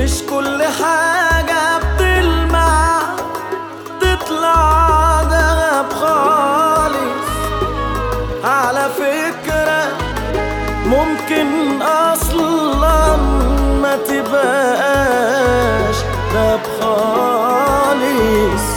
مش كل حاجة بتلمع تطلع دهب خالص على فكرة ممكن أصلا ما تبقاش دهب خالص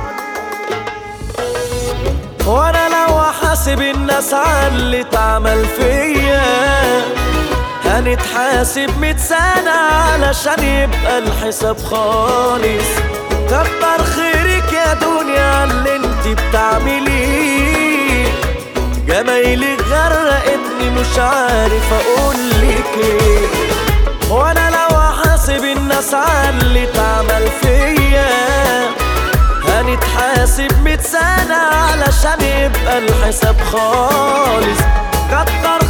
وانا لو احاسب الناس على اللي اتعمل فيا هنتحاسب مية سنة علشان يبقى الحساب خالص كتر خيرك يا دنيا على اللي انت بتعمليه جمايلك غرقتني مش عارف اقولك ايه وانا لو احاسب الناس على اللي اتعمل فيا هنتحاسب مية سنة علشان يبقى الحساب خالص كتر